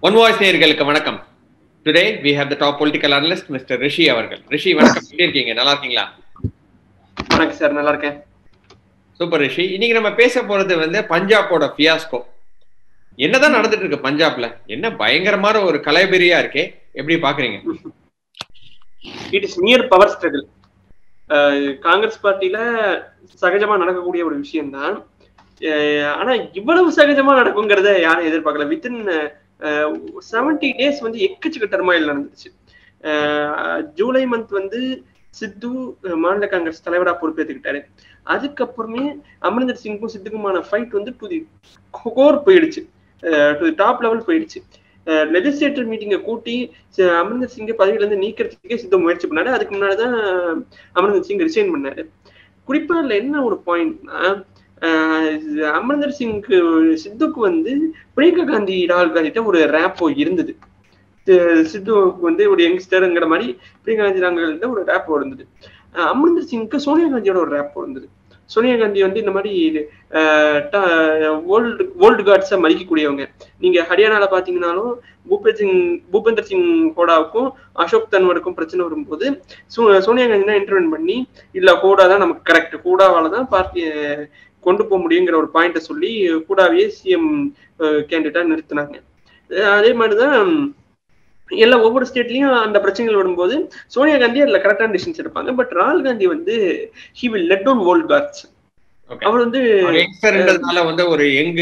One voice நேயர்களுக்கு வணக்கம் today we have the top political analyst mister Rishi அவர்கள் ரிஷி வணக்கம் எப்படி இருக்கீங்க நல்லா இருக்கீங்களா வணக்கம் சார் நல்லா இருக்கேன் சூப்பர் ரிஷி இன்னைக்கு நம்ம பேச போறது வந்து பஞ்சாபோட ஃபியாஸ்கோ என்னதான் நடந்துட்டு இருக்கு பஞ்சாப்ல என்ன பயங்கரமான ஒரு கலைபெரியா இருக்கே எப்படி பாக்குறீங்க it is near power struggle Congress பார்ட்டியில சகஜமா நடக்கக்கூடிய ஒரு விஷயம்தான் ஆனா இவ்வளவு சகஜமா நடக்குங்கிறத யாரும் எதிர்பார்க்கல வித்தின் செவன்டி டேஸ் வந்து எக்கச்சக்க டர்மாயில் நடந்துச்சு ஜூலை மந்த் வந்து சித்து மாநில காங்கிரஸ் தலைவரா பொறுப்பேற்றுக்கிட்டாரு அதுக்கப்புறமே அமரிந்தர் சிங்கும் சித்துக்குமான ஃபைட் வந்து டு தி கோர் போயிடுச்சு டு தி டாப் லெவல் போயிடுச்சு லெஜிஸ்லேட்டர் மீட்டிங்கை கூட்டி அமரிந்தர் சிங்கை பதவியில இருந்து நீக்கிறதுக்கே சித்தம் முயற்சி பண்ணாரு அதுக்கு முன்னாடிதான் அமரிந்தர் சிங் ரிசைன் பண்ணாரு குறிப்பா அதுல என்ன ஒரு பாயிண்ட்னா அமரிந்தர் சிங்க்கு சித்துக்கு வந்து பிரியங்கா காந்தி ராகுல் காந்திட்ட ஒரு ரேப்போ இருந்தது சித்துவுக்கு வந்து ஒரு யங்ஸ்டருங்கிற மாதிரி பிரியங்கா காந்தி ராகுல் ஒரு ரேப்போ இருந்தது அமரிந்தர் சிங்க்கு சோனியா காந்தியோட ஒரு ரேப்போ இருந்தது சோனியா காந்தி வந்து இந்த மாதிரி ஓல்டு ஓல்டு கார்ட்ஸை மதிக்கக்கூடியவங்க நீங்க ஹரியானால பாத்தீங்கன்னாலும் பூபேந்தர் சிங் பூபேந்தர் சிங் ஹோடாவுக்கும் அசோக் தன்வருக்கும் பிரச்சனை வரும்போது சோனியா காந்தி தான் இன்டர்வென் பண்ணி இல்ல ஹோடா தான் நமக்கு கரெக்ட் ஹோடாவால தான் பார்ட்டியை கொண்டு போக முடியுங்கிற ஒரு பாயிண்ட சொல்லி கூடாவே சிஎம் கேண்டிடேட்டா நிறுத்தினாங்க அதே மாதிரிதான் எல்லா ஒவ்வொரு ஸ்டேட்லயும் அந்த பிரச்சனைகள் வரும்போது சோனியா காந்தி அதுல கரெக்டான டிசிஷன்ஸ் எடுப்பாங்க பட் ராகுல் காந்தி வந்து he will let down old guards அவர் வந்து வந்து ஒரு யங்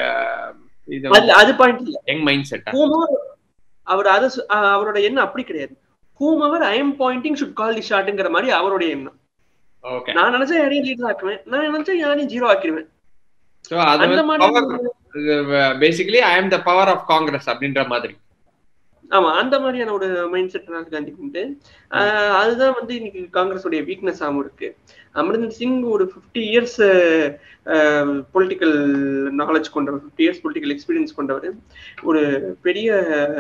அது பாயிண்ட் இல்ல யங் மைண்ட் செட் அவர் அது அவரோட எண்ணம் அப்படி கிடையாது ஹூம் அவர் I am pointing should call the ஷாட்ங்கிற மாதிரி அவருடைய எண்ணம் நான் நினைச்சா யாரையும் லீடர் ஆக்குவேன் நான் நினைச்சா யாரையும் ஜீரோ ஆக்கிடுவேன் அந்த மாதிரி basically I am the power of Congress அப்படின்ற மாதிரி ஆமா அந்த மாதிரியான ஒரு மைண்ட் செட் ராகுல் காந்தி உண்டு அதுதான் வந்து இன்னைக்கு காங்கிரஸோடைய வீக்னஸ் ஆகும் இருக்கு அமரிந்தர் சிங் ஒரு ஃபிஃப்டி இயர்ஸ் பொலிட்டிக்கல் நாலேஜ் கொண்டவர் ஃபிஃப்டி இயர்ஸ் பொலிட்டிக்கல் எக்ஸ்பீரியன்ஸ் கொண்டவர் ஒரு பெரிய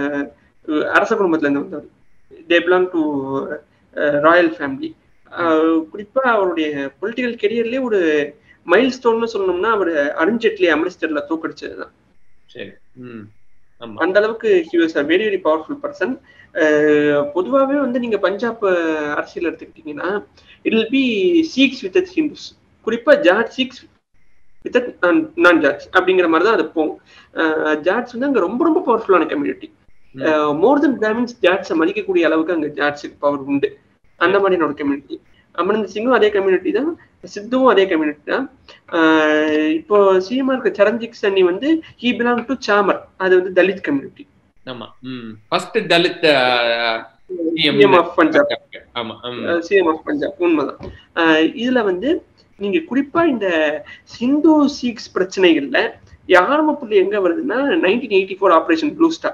அரச குடும்பத்துல இருந்து வந்தவர் they belong to royal family குறிப்பா அவருடைய பொலிட்டிக்கல் கெரியர்லயே ஒரு மைல் ஸ்டோன்னு சொல்லணும்னா அவர் அருண்ஜேட்லி அமிர்தசர்ல தோக்கடிச்சதுதான் சரி அந்த அளவுக்கு he was a very very powerful person பொதுவாகவே வந்து நீங்க பஞ்சாப் அரசியல் எடுத்துக்கிட்டீங்கன்னா it will be seeks with Hindus குறிப்பா ஜார்ஜ் சீக்ஸ் வித் நான் ஜார்ஜ் அப்படிங்கிற மாதிரி தான் அது போகும் ஜார்ஜ் வந்து அங்க ரொம்ப ரொம்ப பவர்ஃபுல்லான கம்யூனிட்டி மோர் தென் பிராமின்ஸ் ஜாட்ஸை மதிக்கக்கூடிய அளவுக்கு அங்க ஜாட்ஸுக்கு பவர் உண்டு அந்த மாதிரியான ஒரு கம்யூனிட்டி அமர்ந்த சிங்கும் அதே கம்யூனிட்டி தான் சித்துவும் அதே கம்யூனிட்டி தான் இப்போ சிஎம்ஆர் இருக்க சரண்ஜித் சன்னி வந்து ஹி பிலாங் டு சாமர் அது வந்து தலித் கம்யூனிட்டி ஆமா first Dalit CM of Punjab ஆமா சிஎம் ஆஃப் பஞ்சாப் உண்மைதான் இதுல வந்து நீங்க குறிப்பா இந்த சிந்து சீக்ஸ் பிரச்சனைகள்ல ஆரம்ப புள்ளி எங்க வருதுன்னா nineteen eighty four operation blue star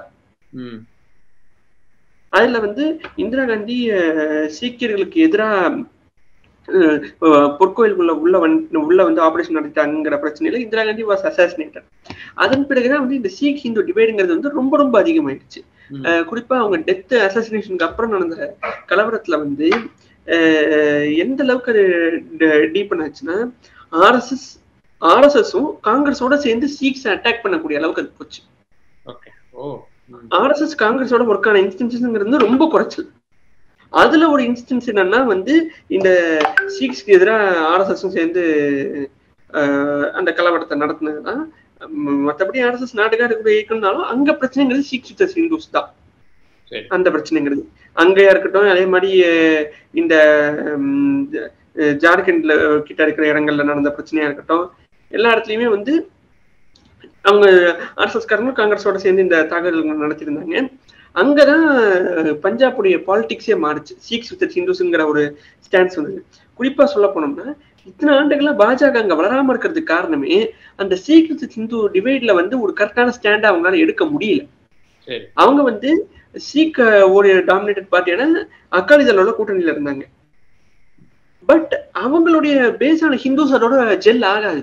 அதுல வந்து இந்திரா காந்தி சீக்கியர்களுக்கு எதிராக பொற்கோயிலுக்குள்ள உள்ள வந்து உள்ள வந்து ஆபரேஷன் நடத்திட்டாங்கிற பிரச்சனையில இந்திரா காந்தி வாஸ் அசாசினேட்டட் அதன் பிறகுதான் வந்து இந்த சீக் ஹிந்து டிவைடுங்கிறது வந்து ரொம்ப ரொம்ப அதிகமாயிடுச்சு குறிப்பா அவங்க டெத் அசாசினேஷனுக்கு அப்புறம் நடந்த கலவரத்துல வந்து எந்த அளவுக்கு அது டீப்பன் ஆச்சுன்னா ஆர்எஸ்எஸ் ஆர்எஸ்எஸும் காங்கிரஸோட சேர்ந்து சீக்ஸ் அட்டாக் பண்ணக்கூடிய அளவுக்கு அது போச்சு ஆர்எஸ்எஸ் காங்கிரஸோட ஒர்க் ஆன இன்ஸ்டன்சஸ்ங்கிறது ரொம்ப குறைச்சல் அதுல ஒரு இன்ஸ்டன்ஸ் என்னன்னா வந்து இந்த சீக்ஸ்க்கு எதிராக ஆர்எஸ்எஸும் சேர்ந்து அந்த கலவரத்தை நடத்தினதுதான் மற்றபடி ஆர்எஸ்எஸ் நாட்டுக்காருக்கு இயக்கம்னாலும் அங்க பிரச்சனைங்கிறது சீக்ஸ் வித் ஹிந்துஸ் தான் அந்த பிரச்சனைங்கிறது அங்கேயா இருக்கட்டும் அதே மாதிரி இந்த ஜார்க்கண்ட்ல கிட்ட இருக்கிற இடங்கள்ல நடந்த பிரச்சனையா இருக்கட்டும் எல்லா இடத்துலயுமே வந்து அவங்க ஆர்எஸ்எஸ்காரங்களும் காங்கிரஸோட சேர்ந்து இந்த தாக்குதல்கள் நடத்தியிருந்தாங்க அங்கதான் பஞ்சாபுடைய பாலிடிக்ஸே மாறுச்சு சீக்ஸ் வித் ஹிந்துஸ்ங்கிற ஒரு ஸ்டான்ஸ் வந்தது குறிப்பா சொல்ல போனோம்னா இத்தனை ஆண்டுகளா பாஜக அங்க வளராம இருக்கிறதுக்கு காரணமே அந்த சீக் வித் ஹிந்து டிவைட்ல வந்து ஒரு கரெக்டான ஸ்டாண்ட் அவங்களால எடுக்க முடியல அவங்க வந்து சீக் ஒரு டாமினேட்டட் பார்ட்டியான அக்காலிதளோட கூட்டணியில இருந்தாங்க பட் அவங்களுடைய பேஸான ஹிந்துஸ் அதோட ஜெல் ஆகாது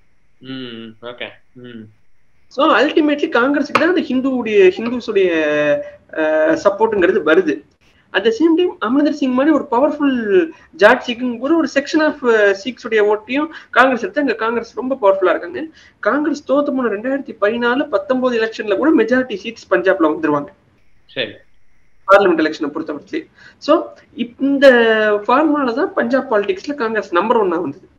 ஸோ அல்டிமேட்லி காங்கிரஸுக்கு தான் அந்த ஹிந்துவுடைய ஹிந்துஸுடைய சப்போர்ட்டுங்கிறது வருது at the same time Amarinder Singh மாதிரி ஒரு பவர்ஃபுல் ஜாட் சீக்கும் ஒரு ஒரு செக்ஷன் ஆஃப் சீக்ஸ் உடைய ஓட்டையும் காங்கிரஸ் எடுத்து அங்க காங்கிரஸ் ரொம்ப பவர்ஃபுல்லா இருக்காங்க காங்கிரஸ் தோத்து போன ரெண்டாயிரத்தி பதினாலு பத்தொன்பது எலெக்ஷன்ல கூட மெஜாரிட்டி சீட்ஸ் பஞ்சாப்ல வந்துருவாங்க சரி பார்லிமெண்ட் எலெக்ஷனை பொறுத்தவரை சோ இந்த ஃபார்முலால தான் பஞ்சாப் பாலிடிக்ஸ்ல காங்கிரஸ் நம்பர் ஒன்னா வந்தது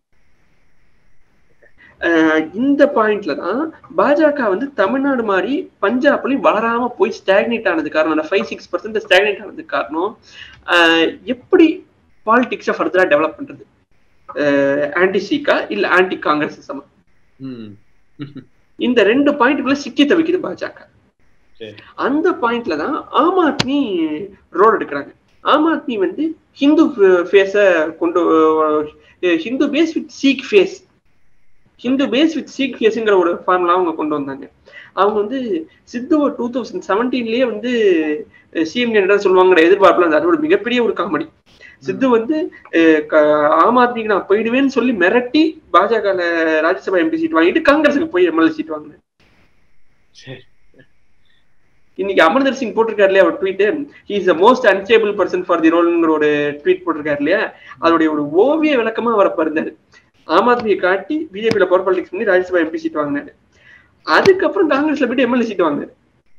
அஹ் இந்த பாயிண்ட்ல தான் பாஜக வந்து தமிழ்நாடு மாதிரி பஞ்சாப்லயும் வளராம போய் ஸ்டாக்னேட் ஆனது காரணம் ஃபைவ் சிக்ஸ் பர்சன்ட் ஸ்டாக்னேட் ஆனதுக்கு காரணம் அஹ் எப்படி பாலிடிக்ஸை ஃபர்தரா டெவலப் பண்றது ஆன்டி சீக்கா இல்ல ஆன்டி காங்கிரசிசமா ம் இந்த ரெண்டு பாயிண்ட்டுக்குள்ள சிக்கி தவிக்குது பாஜக சரி அந்த பாயிண்ட்ல தான் ஆம் ஆத்மி ரோல் எடுக்கிறாங்க ஆம் ஆத்மி வந்து ஹிந்து ஃபேஸ கொண்டு ah Hindu base with Sikh face Hindu base with Sikh ஃபேஸ்ங்கிற ஒரு ஃபார்முலா அவங்க கொண்டு வந்தாங்க அவங்க வந்து சித்துவ டூ தௌசண்ட் செவன்டீன்லயே வந்து சிஎம் கேண்டிடேட் சொல்லுவாங்கிற எதிர்பார்ப்புல இருந்தாரு. அது ஒரு மிகப்பெரிய ஒரு காமெடி சித்து வந்து அஹ், க- ஆம் ஆத்மிக்கு நான் போயிடுவேன்னு சொல்லி மிரட்டி பாஜக ராஜ்யசபா எம்பி சீட் வாங்கிட்டு காங்கிரஸுக்கு போய் எம்எல்ஏ சீட் வாங்கினேன் சரி இன்னைக்கு அமர்ந்தர் சிங் போட்டிருக்காரு இல்லையா ஒரு tweet is the most unstable person for the ரோல்ங்கிற ஒரு ட்வீட் போட்டிருக்காரு இல்லையா அதோடைய ஒரு ஓவிய விளக்கமா அவரை பருந்தாரு ஆம் ஆத்மியை காட்டி பிஜேபியில பவர் பாலிடிக்ஸ் பண்ணி ராஜ்யசபா எம்பி சீட் வாங்கினாரு அதுக்கப்புறம் காங்கிரஸ்ல போயிட்டு எம்எல்ஏ சீட் வாங்கினாரு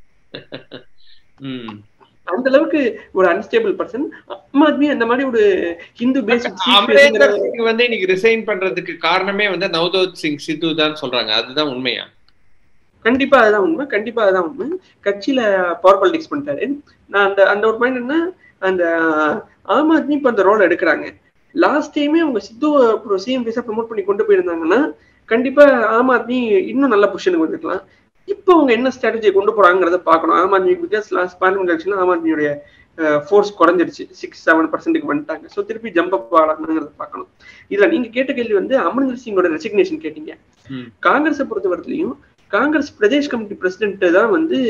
ம் அந்த அளவுக்கு ஒரு அன்ஸ்டேபிள் பர்சன் ஆம் ஆத்மி அந்த மாதிரி ஒரு ஹிந்து பேசிக் அமரேந்தர் சிங் வந்து இன்னைக்கு ரிசைன் பண்றதுக்கு காரணமே வந்து நவ்தோத் சிங் சித்து தான் சொல்றாங்க அதுதான் உண்மையா கண்டிப்பா அதுதான் உண்மை கண்டிப்பா அதுதான் உண்மை கட்சியில பவர் பாலிடிக்ஸ் பண்ணிட்டாரு நான் அந்த அந்த ஒரு பாயிண்ட் என்ன அந்த ஆம் ஆத்மி இப்ப அந்த ரோல் எடுக்கிறாங்க லாஸ்ட் டைமே அவங்க சித்துவை சிஎம் பேஸா ப்ரமோட் பண்ணி கொண்டு போயிருந்தாங்கன்னா கண்டிப்பா ஆம் ஆத்மி இன்னும் நல்ல பொசிஷனுக்கு வந்துருக்கலாம் இப்போ அவங்க என்ன ஸ்ட்ராட்டஜியை கொண்டு போறாங்கிறத பார்க்கணும் ஆம் ஆத்மி பிகாஸ் லாஸ்ட் பார்லிமெண்ட் எலெக்ஷன்ல ஆம் ஆத்மியுடைய ஃபோர்ஸ் குறைஞ்சிருச்சு சிக்ஸ் செவன் பர்சன்ட்டுக்கு வந்துட்டாங்க ஸோ திருப்பி ஜம்ப் அப் ஆகலாங்கிறத பார்க்கணும் இதுல நீங்க கேட்ட கேள்வி வந்து அமரிந்தர் சிங்கோட ரெசிக்னேஷன் கேட்டீங்க ம். காங்கிரஸை பொறுத்தவரையிலையும் காங்கிரஸ் பிரதேஷ் கமிட்டி பிரசிடென்ட் தான் வந்து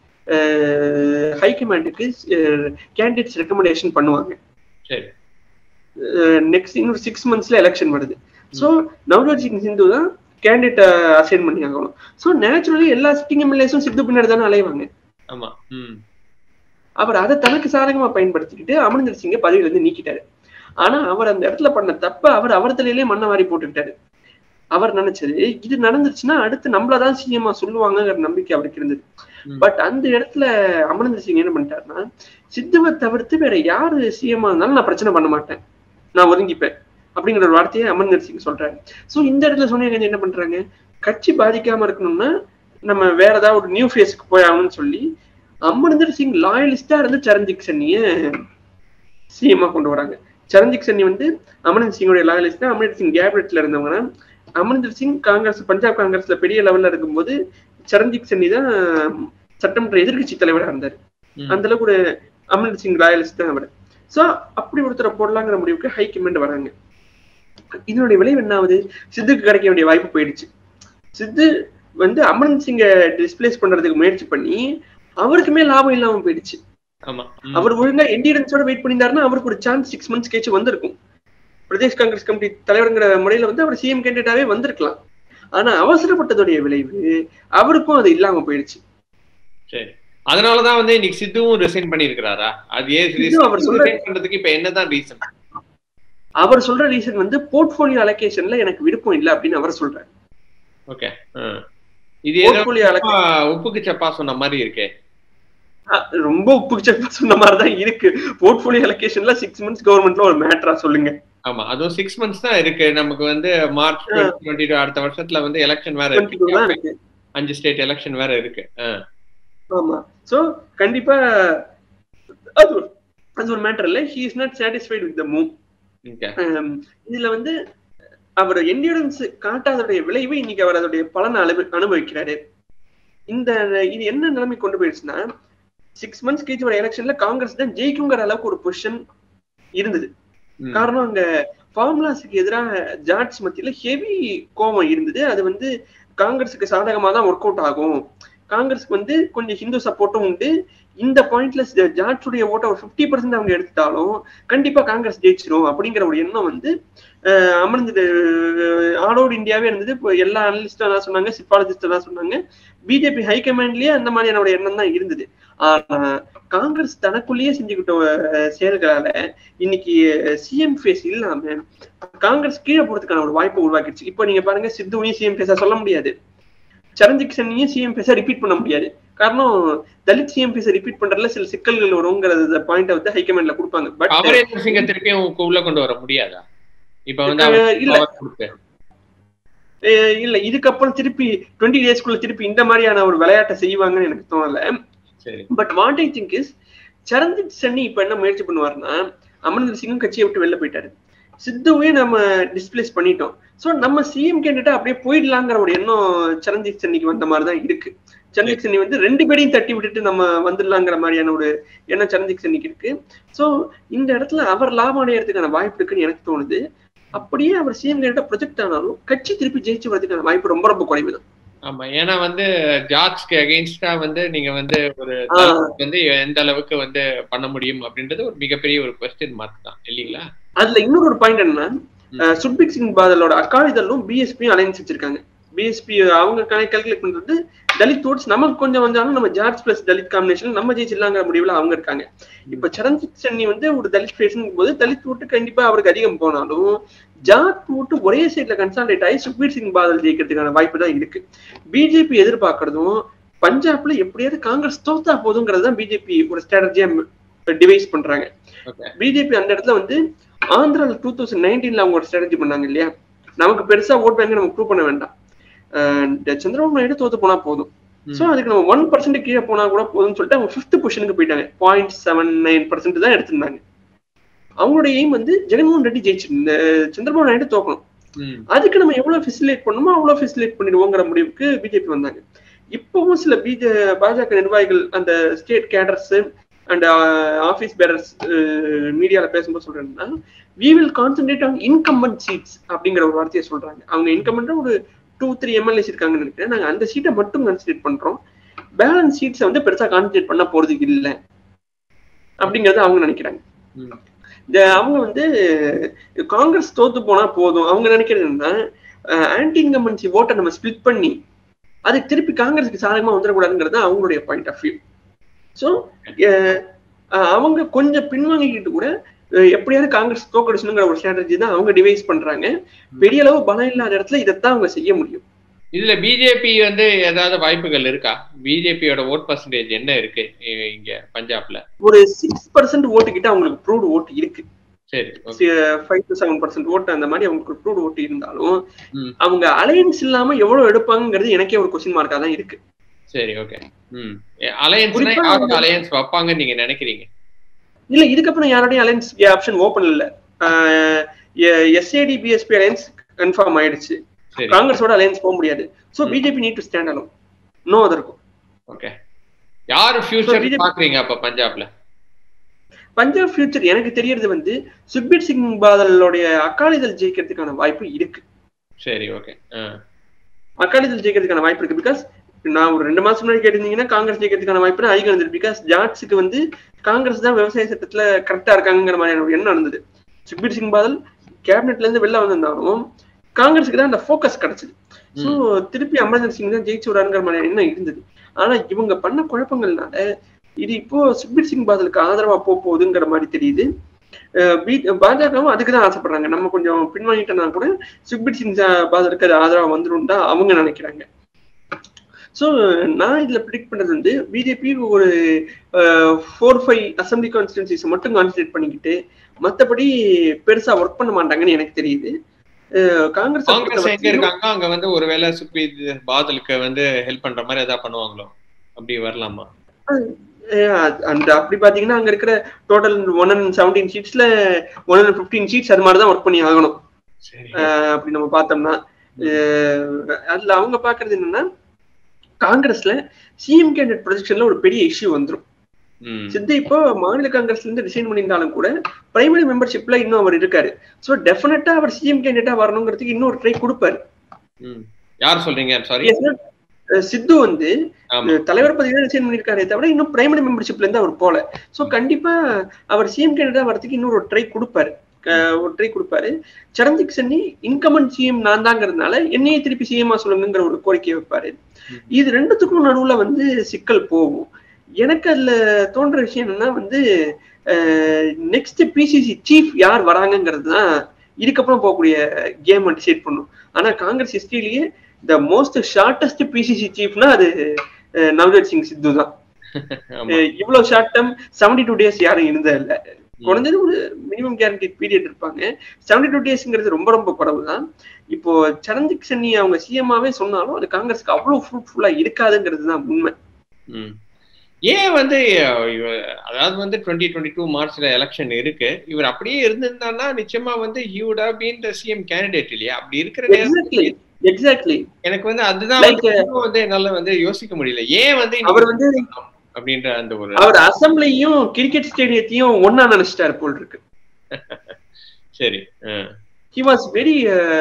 ஹைகமாண்டுக்கு கேண்டிடேட்ஸ் ரெக்கமெண்டேஷன் பண்ணுவாங்க சரி நெக்ஸ்ட் இன்னொரு சிக்ஸ் மந்த்ஸ்ல எலெக்ஷன் வருது ஸோ நவ்ஜோத் சிங் சிந்து தான் கேண்டிடேட் அசைன் பண்ணி ஆகணும் ஸோ நேச்சுரலி எல்லா சிட்டிங் எம்எல்ஏஸும் சித்து பின்னாடி தானே அலைவாங்க ஆமா ம் அவர் அதை தனக்கு சாதகமா பயன்படுத்திக்கிட்டு அமரிந்தர் சிங்கை பதவியில இருந்து நீக்கிட்டாரு ஆனா அவர் அந்த இடத்துல பண்ண தப்ப அவர் அவர் தலையிலே மண்ணை வாரி போட்டுக்கிட்டாரு அவர் நினைச்சது இது நடந்துச்சுன்னா அடுத்து நம்மளதான் சிஎம்மா சொல்லுவாங்கங்கிற நம்பிக்கை அவருக்கு இருந்தது ம். பட் அந்த இடத்துல அமரிந்தர் சிங் என்ன பண்ணிட்டாருன்னா சித்துவை தவிர்த்து வேற யாரு சிஎம்மா இருந்தாலும் நான் பிரச்சனை பண்ண மாட்டேன் நான் ஒதுங்கிப்பேன் அப்படிங்கிற ஒரு வார்த்தையை அமரிந்தர் சிங் சொல்றாரு சோ இந்த இடத்துல சோனியா காந்தி என்ன பண்றாங்க கட்சி பாதிக்காம இருக்கணும்னா நம்ம வேற ஏதாவது ஒரு நியூ ஃபேஸ்க்கு போய் ஆகணும்னு சொல்லி அமரிந்தர் சிங் லாயலிஸ்டா இருந்து சரண்ஜித் சன்னிய சிஎம்மா கொண்டு வராங்க சரண்ஜித் சன்னி வந்து அமரிந்தர் சிங்கோட லாயலிஸ்ட் அமரிந்தர் சிங் கேபினெட்ல இருந்தவங்க அமரிந்தர் சிங் காங்கிரஸ் பஞ்சாப் காங்கிரஸ்ல பெரிய லெவல்ல இருக்கும்போது சரண்ஜித் சன்னி தான் சட்டமன்ற எதிர்க்கட்சி தலைவரா இருந்தார் ம். அந்த அளவுக்கு ஒரு அமரிந்தர் சிங் லாயலிஸ்ட் தான் அவர் சோ அப்படி ஒருத்தரை போடலாங்கிற முடிவுக்கு ஹை கமெண்ட் வராங்க இதனுடைய விளைவு என்ன ஆகுது சித்துக்கு கிடைக்க வேண்டிய வாய்ப்பு போயிடுச்சு சித்து வந்து அமரன் சிங்கை டிஸ்பிளேஸ் பண்றதுக்கு முயற்சி பண்ணி அவருக்குமே லாபம் இல்லாம போயிடுச்சு ஆமா ம். அவர் ஒழுங்கா என்டிடன்ஸோட வெயிட் பண்ணியிருந்தாருன்னா அவருக்கு ஒரு சான்ஸ் சிக்ஸ் மந்த்ஸ் கழிச்சு வந்திருக்கும் பிரதேஷ் காங்கிரஸ் கமிட்டி தலைவருங்கிற முறையில வந்து அவர் சிஎம் கேண்டிடேட்டாவே வந்திருக்கலாம் ஆனா அவசரப்பட்டதுடைய விளைவு அவருக்கும் அது இல்லாம போயிடுச்சு சரி அதனாலதான் வந்து இன்னைக்கு சித்துவும் ரிசைன் பண்ணிருக்கிறாரா அது ஏன் சித்து அவர் சொல்ற- ரிசைன் பண்றதுக்கு இப்ப என்னதான் ரீசன் அவர் சொல்ற ரீசன் வந்து போர்ட்போலியோ அலோகேஷன்ல எனக்கு விருப்பம் இல்லை அப்படின்னு அவர் சொல்றாரு ஓகே இது ஏதோ போர்ட்போலியோ அலோகே உப்புக்கு சப்பா சொன்ன மாதிரி இருக்கே ரொம்ப உப்பு சொன்ன மாதிரிதான் இருக்கு போர்ட்போலியோ அலோகேஷன்ல சிக்ஸ் மந்த்ஸ் கவர்மெண்ட்ல ஒரு மேட்டரா சொல்லுங்க ஆமா அதுவும் சிக்ஸ் மந்த்ஸ் தான் இருக்கு நமக்கு வந்து மார்ச் ஆ. டுவெண்ட்டி அடுத்த வருஷத்துல வந்து எலெக்ஷன் வேற 22 தான் இருக்கு இருக்கு அஞ்சு ஸ்டேட் எலெக்ஷன் வேற இருக்கு ஆ. ஆமா சோ கண்டிப்பா அது ஒரு அது ஒரு மேட்டர் இல்ல he is not satisfied with the move Okay. இதுல வந்து அவர் என்டியூரன்ஸ் காட்டாதோடைய விளைவு இன்னைக்கு அவர் அதோடைய பலனை அனுபவி அனுபவிக்கிறாரு இந்த இது என்ன நிலைமை கொண்டு போயிடுச்சுன்னா சிக்ஸ் மந்த்ஸ் கழிச்சு வர எலெக்ஷன்ல காங்கிரஸ் தான் ஜெயிக்குங்கிற அளவுக்கு ஒரு பொசிஷன் இருந்தது ம். காரணம் அங்க ஃபார்முலாஸுக்கு எதிராக ஜாட்ஸ் மத்தியில ஹெவி கோபம் இருந்தது அது வந்து காங்கிரஸுக்கு சாதகமா தான் ஒர்க் அவுட் ஆகும் காங்கிரஸ்க்கு வந்து கொஞ்சம் ஹிந்து சப்போர்ட்டும் உண்டு இந்த பாயிண்ட்ல ஜாட்ஸுடைய ஓட்ட ஒரு ஃபிஃப்டி பர்சன்ட் அவங்க எடுத்துட்டாலும் கண்டிப்பா காங்கிரஸ் ஜெயிச்சிரும் அப்படிங்கிற ஒரு எண்ணம் வந்து அஹ், அமர்ந்து ஆல் ஓவர் இந்தியாவே இருந்தது இப்போ எல்லா அனலிஸ்டும் தான் சொன்னாங்க சிப்பாலஜிஸ்ட் தான் சொன்னாங்க பிஜேபி ஹைகமாண்ட்லயே அந்த மாதிரியான ஒரு எண்ணம் தான் இருந்தது ஆனா காங்கிரஸ் தனக்குள்ளேயே செஞ்சுக்கிட்ட அஹ், செயல்களால இன்னைக்கு சிஎம் ஃபேஸ் இல்லாம காங்கிரஸ் கீழே போறதுக்கான ஒரு வாய்ப்பை உருவாக்கிடுச்சு இப்போ நீங்க பாருங்க சித்துவையும் சிஎம் ஃபேஸா சொல்ல முடியாது சரண்ஜித் சென்னையும் சிஎம் ஃபேஸா ரிப்பீட் பண்ண முடியாது காரணம் தலித் சிஎம் ஃபேஸை ரிப்பீட் பண்றதுல சில சிக்கல்கள் வருங்கிறத பாயிண்ட் வந்து ஹைகமாண்ட்ல கொடுப்பாங்க பட் அமரேந்தர் சிங்கை திருப்பியும் உங்க உள்ள கொண்டு வர முடியாதா இப்ப வந்து அவர் அஹ் இல்ல power கொடுத்து அஹ் இல்ல இதுக்கப்புறம் திருப்பி டுவெண்ட்டி டேஸ்க்குள்ள திருப்பி இந்த மாதிரியான ஒரு விளையாட்டை செய்வாங்கன்னு எனக்கு தோணல சரி but what I think is Charanjit Channi இப்ப என்ன முயற்சி பண்ணுவாருன்னா அமரிந்தர் சிங்கும் கட்சியை விட்டு வெளில போயிட்டாரு சித்துவே நம்ம டிஸ்பிளேஸ் பண்ணிட்டோம் சோ நம்ம சிஎம் கேண்டிடேட் அப்படியே போயிடலாங்கிற ஒரு எண்ணம் சரண்ஜித் சென்னிக்கு வந்த மாதிரி தான் இருக்கு சரண்ஜித் சென்னி வந்து ரெண்டு பேரையும் தட்டி விட்டுட்டு நம்ம வந்துடலாங்கிற மாதிரியான ஒரு எண்ணம் சரண்ஜித் சென்னிக்கு இருக்கு சோ இந்த இடத்துல அவர் லாபம் அடையறதுக்கான வாய்ப்பு இருக்குன்னு எனக்கு தோணுது அப்படியே அவர் சிஎம் கேண்டிடேட் ப்ரொஜெக்ட் ஆனாலும் கட்சி திருப்பி ஜெயிச்சு வரதுக்கான வாய்ப்பு ரொம்ப ரொம்ப குறைவு தான் ஆமா ஏன்னா வந்து ஜார்ஜ்க்கு அகெயின்ஸ்டா வந்து நீங்க வந்து ஒரு ஆ. தலித் வந்து எந்த அளவுக்கு வந்து பண்ண முடியும் அப்படின்றது ஒரு மிகப்பெரிய ஒரு கொஸ்டின் மார்க் தான் இல்லீங்களா அதுல இன்னொரு ஒரு பாயிண்ட் என்னன்னா ம். அஹ், சுர்பிக் சிங் பாதலோட அக்காலிதழும் பிஎஸ்பியும் அலைன்ஸ் வச்சிருக்காங்க பிஎஸ்பி அவங்க கால்குலேட் பண்றது தலித் ஓட்ஸ் நமக்கு கொஞ்சம் வந்தாலும் நம்ம ஜார்ஜ் பிளஸ் தலித் காம்பினேஷன் நம்ம ஜெயிச்சிடலாங்கிற முடிவுல அவங்க இருக்காங்க இப்ப சரண்ஜித் சென்னி வந்து ஒரு தலித் ஃபேஷன் போது தலித் ஓட்டு கண்டிப்பா அவருக்கு அதிகம் போனாலும் ஜாட் ஓட்டு ஒரே சைட்ல கன்சால்டேட் ஆகி சுக்பீர் சிங் பாதல் ஜெயிக்கிறதுக்கான வாய்ப்பு தான் இருக்கு பிஜேபி எதிர்பார்க்கறதும் பஞ்சாப்ல எப்படியாவது காங்கிரஸ் தோத்தா போதுங்கிறது தான் பிஜேபி ஒரு ஸ்ட்ராட்டஜியா டிவைஸ் பண்றாங்க ஓகே பிஜேபி அந்த இடத்துல வந்து ஆந்திரால டூ தௌசண்ட் நைன்டீன்ல அவங்க ஒரு ஸ்ட்ராட்டஜி பண்ணாங்க இல்லையா நமக்கு பெருசா ஓட் பேங்க் நம்ம ப்ரூவ் பண்ண வேண்டாம் அஹ் சந்திரபாபு நாயுடு தோத்து போனா போதும் ம். சோ அதுக்கு நம்ம ஒன் பர்சன்ட் கீழே போனா கூட போதும்னு சொல்லிட்டு அவங்க ஃபிஃப்த் பொசிஷனுக்கு போயிட்டாங்க பாயிண்ட் செவன் நைன் பர்சன்ட் தான் எடுத்திருந்தாங்க அவங்களோட எய்ம் வந்து ஜெகன்மோகன் ரெட்டி ஜெயிச்சு இந்த சந்திரபாபு நாயுடு தோக்கணும் ம் அதுக்கு நம்ம எவ்வளவு ஃபெசிலேட் பண்ணணுமோ அவ்வளவு ஃபெசிலேட் பண்ணிடுவோங்கிற முடிவுக்கு பிஜேபி வந்தாங்க இப்பவும் சில பிஜே பாஜக நிர்வாகிகள் அந்த state cadres and office bearers மீடியால பேசும்போது சொல்றேன்னா we will concentrate on incumbent seats அப்படிங்கிற ஒரு வார்த்தையை சொல்றாங்க அவங்க இன்கம்பன்ட் ஒரு டூ த்ரீ எம்எல்ஏஸ் இருக்காங்கன்னு நினைக்கிறேன் நாங்க அந்த சீட்டை மட்டும் கான்சென்ட்ரேட் பண்றோம் பேலன்ஸ் சீட்ஸை வந்து பெருசா கான்சென்ட்ரேட் பண்ண போறது இல்லை அப்படிங்கறத அவங்க நினைக்கிறாங்க ம். இந்த அவங்க வந்து காங்கிரஸ் தோத்து போனா போதும் அவங்க நினைக்கிறது என்னன்னா ஆன்டி இன்கம்பன்சி ஓட்டை நம்ம ஸ்பிளிட் பண்ணி அது திருப்பி காங்கிரஸுக்கு சாதகமா வந்துடக்கூடாதுங்கிறது அவங்களுடைய பாயிண்ட் ஆஃப் வியூ ஸோ அவங்க கொஞ்சம் பின்வாங்கிக்கிட்டு கூட அஹ், எப்படியாவது காங்கிரஸ் தோக்கடிச்சணுங்கிற ஒரு ஸ்ட்ராட்டஜி தான் அவங்க டிவைஸ் பண்றாங்க பெரிய அளவு பலம் இல்லாத இடத்துல இதைத்தான் அவங்க செய்ய முடியும் இதுல பிஜேபி வந்து ஏதாவது வாய்ப்புகள் இருக்கா பிஜேபியோட ஓட் பர்சன்டேஜ் என்ன இருக்கு இ- இங்க பஞ்சாப்ல ஒரு சிக்ஸ் பர்சன்ட் ஓட்டு கிட்ட அவங்களுக்கு ப்ரூவ்டு ஓட்டு இருக்கு சரி okay. Five to seven percent ஓட்டு அந்த மாதிரி அவங்களுக்கு ப்ரூவ்டு ஓட்டு இருந்தாலும் ம். அவங்க அலையன்ஸ் இல்லாம எவ்வளவு எடுப்பாங்கிறது எனக்கே ஒரு கொஸ்டின் மார்க்கா தான் இருக்கு சரி ஓகே ம் அலையன்ஸ்னா குறிப்பா யாரோட வந்து- அலையன்ஸ் வைப்பாங்கன்னு நீங்க நினைக்கிறீங்க இல்ல இதுக்கப்புறம் யாரோடய அலையன்ஸ் ஆப்ஷன் ஓபன் இல்ல எஸ்ஏடி பிஎஸ்பி அலையன்ஸ் கன்ஃபார்ம் ஆயிடுச்சு சரி காங்கிரஸோட அலையன்ஸ் போக முடியாது சோ ம். BJP need to stand alone no அதற்கும் ஓகே யாரு ஃபியூச்சர் BJP பாக்குறீங்க அப்ப பஞ்சாப்ல பஞ்சாப் ஃபியூச்சர் எனக்கு தெரியறது வந்து சுக்பீர் சிங் பாதலோடைய அகாலிதழ் ஜெயிக்கிறதுக்கான வாய்ப்பு இருக்கு சரி ஓகே அகாலிதழ் ஜெயிக்கிறதுக்கான வாய்ப்பு இருக்கு பிகாஸ் நான் ஒரு ரெண்டு மாசம் முன்னாடி கேட்டிருந்தீங்கன்னா காங்கிரஸ் ஜெயிக்கிறதுக்கான வாய்ப்பு அதிகம் இருந்தது பிகாஸ் ஜாட்ஸுக்கு வந்து காங்கிரஸ் தான் விவசாய சட்டத்துல கரெக்டா இருக்காங்கிற மாதிரியான ஒரு எண்ணம் இருந்தது சுக்பீர் சிங் பாதல் கேபினெட்ல இருந்து வெளில வந்திருந்தாலும் காங்கிரஸுக்கு தான் அந்த ஃபோக்கஸ் கிடைச்சது சோ திருப்பி அமர்ஜன் சிங் தான் ஜெயிச்சு விடாருங்கிற மாதிரியான எண்ணம் இருந்தது ஆனா இவங்க பண்ண குழப்பங்கள்னால இது இப்போ சுக்பீர் சிங் பாதலுக்கு ஆதரவா போக போகுதுங்கிற மாதிரி தெரியுது அஹ் பி- பாஜகவும் அதுக்கு தான் ஆசைப்படுறாங்க நம்ம கொஞ்சம் பின்வாங்கிட்டோம்னா கூட சுக்பீர் சிங் ஜா- பாதலுக்கு அது ஆதரவா வந்துடும் தான் அவங்க நினைக்கிறாங்க ஸோ நான் இதுல ப்ரிடிக்ட் பண்றது வந்து பிஜேபி ஒரு ஃபோர் ஃபைவ் அசம்பிளி கான்ஸ்டியூன்சிஸ் மட்டும் கான்சன்ட்ரேட் பண்ணிக்கிட்டு மத்தபடி பெருசா ஒர்க் பண்ண மாட்டாங்கன்னு எனக்கு தெரியுது அஹ் காங்கிரஸ் காங்கிரஸ் எங்க இருக்காங்க அங்க வந்து ஒருவேளை சுப்பி பாதலுக்கு வந்து ஹெல்ப் பண்ற மாதிரி ஏதாவது பண்ணுவாங்களோ அப்படி வரலாமா அந்த அப்படி பாத்தீங்கன்னா அங்க இருக்கிற டோட்டல் ஒன் அண்ட் செவன்டீன் சீட்ஸ்ல ஒன் அண்ட் பிப்டீன் சீட்ஸ் அது மாதிரி தான் ஒர்க் பண்ணி ஆகணும் சரி அஹ் அப்படி நம்ம பார்த்தோம்னா அஹ் அதுல அவங்க பாக்குறது என்னன்னா காங்கிரஸ்ல சிஎம் கேண்டிடேட் ப்ரொஜெக்ஷன்ல ஒரு பெரிய இஷ்யூ வந்துரும் ம் சித்து இப்போ மாநில காங்கிரஸ்ல இருந்து ரிசைன் பண்ணியிருந்தாலும் கூட பிரைமரி மெம்பர்ஷிப்ல இன்னும் அவர் இருக்காரு சோ டெஃபினட்டா அவர் சிஎம் கேண்டிடேட்டா வரணுங்கிறதுக்கு இன்னொரு ட்ரை கொடுப்பாரு ம் யார் சொல்றீங்க சாரி அஹ் சித்து வந்து ஆமா அஹ் தலைவர் பதவியில ரிசைன் பண்ணிருக்காரே தவிர இன்னும் பிரைமரி மெம்பர்ஷிப்ல இருந்து அவர் போல சோ கண்டிப்பா அவர் சிஎம் கேண்டிடேட்டா வரதுக்கு இன்னொரு ட்ரை கொடுப்பாரு ஒரு ட்ரை கொடுப்பாரு சரண்ஜித் சன்னி இன்கமன் சிஎம் நான் தாங்கிறதுனால என்னையே திருப்பி சிஎம்மா சொல்லுங்கிற ஒரு கோரிக்கையை வைப்பாரு இது ரெண்டுத்துக்கும் நடுவுல வந்து சிக்கல் போகும் எனக்கு அதுல தோன்ற விஷயம் என்னன்னா வந்து நெக்ஸ்ட் பிசிசி சீஃப் யார் வராங்கிறது தான் இதுக்கப்புறம் போகக்கூடிய கேம் டிசைட் பண்ணும் ஆனா காங்கிரஸ் ஹிஸ்டரியிலேயே த மோஸ்ட் ஷார்டஸ்ட் பிசிசி சீஃப்னா அது நவ்ஜோத் சிங் சித்து தான் இவ்வளவு short term seventy two days யாரும் இருந்தது இல்ல குறைஞ்சது ஒரு மினிமம் கேரண்டி பீரியட் இருப்பாங்க செவன்டி டூ டேஸ்ங்கிறது ரொம்ப ரொம்ப குறவு தான் இப்போ சரண்ஜித் சன்னி அவங்க சிஎம்மாவே சொன்னாலும் அது காங்கிரஸ்க்கு அவ்வளவு ஃப்ரூட்ஃபுல்லா இருக்காதுங்கிறது தான் உண்மை ஏன் வந்து அதாவது வந்து டுவெண்ட்டி டுவெண்ட்டி டூ மார்ச்ல எலெக்ஷன் இருக்கு இவர் அப்படியே இருந்திருந்தாருன்னா நிச்சயமா வந்து you'd have been the CM candidate இல்லையா அப்படி இருக்கிற எக்ஸாக்ட்லி எக்ஸாக்ட்லி எனக்கு வந்து அதுதான் வந்து என்னால வந்து யோசிக்க முடியல ஏன் வந்து அவர் வந்து அப்படின்ற அந்த ஒரு அவர் அசம்பிளியும் கிரிக்கெட் ஸ்டேடியத்தையும் ஒன்னா நினைச்சிட்டாரு போல் இருக்கு சரி he was very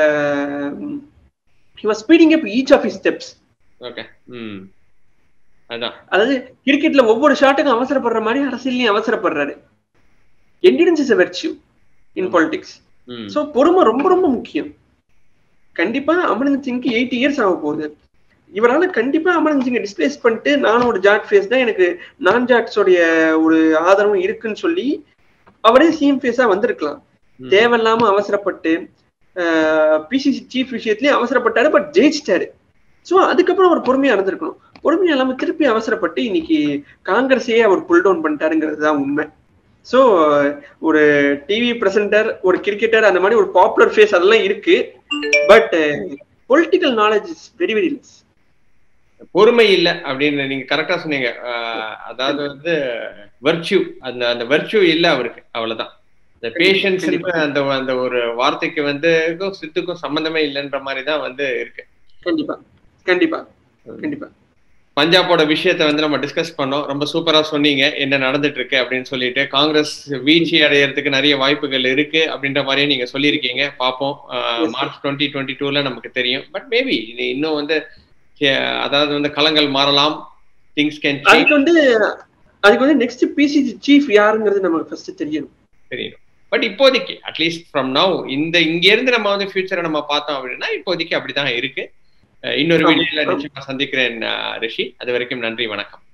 he was speeding up each of his steps okay ம் அதான் அதாவது கிரிக்கெட்ல ஒவ்வொரு ஷாட்டுக்கும் அவசரப்படுற மாதிரி அரசியலையும் அவசரப்படுறாரு patience is virtue in politics so பொறுமை ரொம்ப ரொம்ப முக்கியம் கண்டிப்பா அமரந்த் சிங்க்கு எயிட் இயர்ஸ் ஆக போகுது இவரால கண்டிப்பா அமரந்த் சிங்கை டிஸ்பிளேஸ் பண்ணிட்டு நானும் ஒரு ஜாட் ஃபேஸ் தான் எனக்கு நான் ஜாட்ஸோடைய ஒரு ஆதரவும் இருக்குன்னு சொல்லி அவரே சிஎம் ஃபேஸா வந்திருக்கலாம் தேவையில்லாம அவசரப்பட்டு பிசிசி சீஃப் விஷயத்துலயும் அவசரப்பட்டாரு பட் ஜெயிச்சிட்டாரு ஸோ அதுக்கப்புறம் அவர் பொறுமையா இருந்திருக்கணும் பொறுமையா இல்லாம திருப்பி அவசரப்பட்டு இன்னைக்கு காங்கிரஸையே அவர் புல் டவுன் பண்ணிட்டாருங்கிறது தான் உண்மை ஸோ ஒரு டிவி பிரசன்டர் ஒரு கிரிக்கெட்டர் அந்த மாதிரி ஒரு பாப்புலர் ஃபேஸ் அதெல்லாம் இருக்கு but political knowledge is very very less பொறுமை இல்லை அப்படின்னு நீங்க கரெக்டா சொன்னீங்க அதாவது வந்து வெர்ச்சியூ அந்த அந்த வெர்ச்சியூ இல்லை அவருக்கு அவ்வளவுதான் இந்த பேஷன்ஸ் அந்த அந்த ஒரு வார்த்தைக்கு வந்து சித்துக்கும் சம்பந்தமே இல்லைன்ற மாதிரி தான் வந்து இருக்கு கண்டிப்பா கண்டிப்பா கண்டிப்பா பஞ்சாபோட விஷயத்த வந்து நம்ம டிஸ்கஸ் பண்ணோம் ரொம்ப சூப்பரா சொன்னீங்க என்ன நடந்துட்டு இருக்கு அப்படின்னு சொல்லிட்டு காங்கிரஸ் வீழ்ச்சி அடையறதுக்கு நிறைய வாய்ப்புகள் இருக்கு அப்படின்ற மாதிரியே நீங்க சொல்லியிருக்கீங்க பார்ப்போம் மார்ச் டுவெண்ட்டி டுவெண்ட்டி டூல நமக்கு தெரியும் பட் மேபி இன்னும் வந்து அதாவது வந்து களங்கள் மாறலாம் திங்ஸ் கேன் அதுக்கு வந்து அதுக்கு வந்து நெக்ஸ்ட் பிசிசி சீஃப் யாருங்கிறது நமக்கு ஃபர்ஸ்ட் தெரியணும் தெரியணும் பட் இப்போதைக்கு அட்லீஸ்ட் ஃப்ரம் நவ் இந்த இங்க இருந்து நம்ம வந்து ஃபியூச்சரை நம்ம பார்த்தோம் அப்படின்னா இப்போதைக்கு அப்படிதான் இருக்கு இன்னொரு வீடியோல நிச்சயமா சந்திக்கிறேன் ரிஷி அது வரைக்கும் நன்றி வணக்கம்